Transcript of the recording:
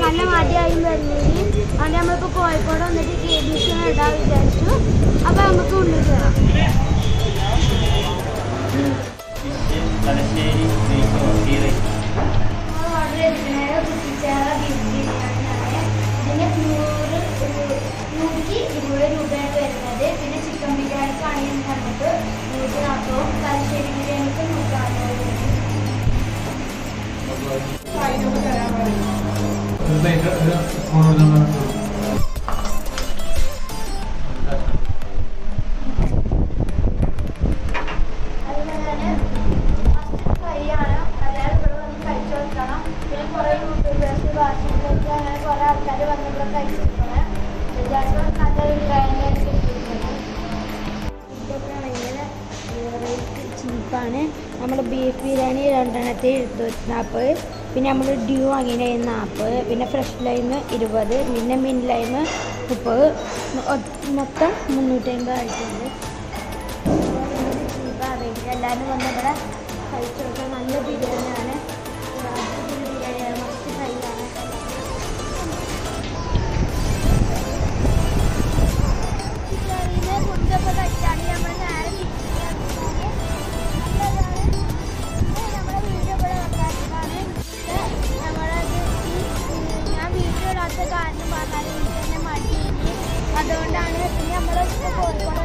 നല്ല മടിയായി വരുന്നതിന് അതുകൊണ്ട് നമ്മളിപ്പോൾ കോഴിക്കോട് വന്നിട്ട് കെ ബി സി ഇടാൻ വിചാരിച്ചു അപ്പോൾ നമുക്ക് ഉള്ളിൽ കയറാം Thalassery beef ghee rice order ചെയ്തിട്ടുണ്ടായത് കുട്ടിച്ചാറ ബീഫ് ബിരിയാണിയാണ് ഇതിന് നൂറ് ഒരു- നൂറ്റി ഇരുപത് രൂപയാണ് വരുന്നത് പിന്നെ ചിക്കൻ ബിരിയാണിക്കാണെങ്കിൽ നമുക്ക് നൂറ്റി നാൽപ്പതും തലശ്ശേരി ബിരിയാണിക്ക് നൂറ്റി നാൽപ്പത് രൂപ അതുപോലെ തന്നെ ഫസ്റ്റ് ഫ്രൈ ആണ് എല്ലാവരും ഇവിടെ വന്ന് കഴിച്ചു നോക്കണം പിന്നെ കുറേ യൂട്യൂബേഴ്സ് വാട്സപ്പിലൊക്കെ അങ്ങനെ കുറേ ആൾക്കാർ വന്ന് ഇവിടെ കഴിച്ചിരിക്കണേ എല്ലാവർക്കും നല്ലൊരു ബിരിയാണി കിട്ടിയിരിക്കുന്നത് ഇതൊക്കെ ഭയങ്കര റേറ്റ് ചീപ്പാണ് നമ്മൾ ബീഫ് ബിരിയാണി രണ്ടെണ്ണത്തിൽ ഇരുന്നൂറ്റി നാൽപ്പത് പിന്നെ നമ്മൾ ഡ്യൂ വാങ്ങിയ നാൽപ്പത് പിന്നെ ഫ്രഷ് ലൈം ഇരുപത് പിന്നെ മിൻ ലൈം മുപ്പത് മൊത്തം മുന്നൂറ്റമ്പത് ആയിട്ടുണ്ട് അറിയില്ല എല്ലാവരും വന്ന് ഇവിടെ കഴിച്ചു നോക്കാം നല്ല ബിരിയാണിയാണ് അടിപൊളി ബിരിയാണിയാണ് മസ്റ്റ് ഫ്രൈ ആണ് മുൻപൊക്കെ കഴിച്ചാണ് നമ്മൾ നേരെ നമ്മുടെ വീഡിയോ ഇവിടെ വെക്കാത്തതാണ് നമ്മളത് ഞാൻ വീഡിയോ ഇടാത്ത കാരണം പറഞ്ഞാൽ എനിക്ക് തന്നെ മടി അതുകൊണ്ടാണ് പിന്നെ നമ്മൾ കോഴിക്കോട്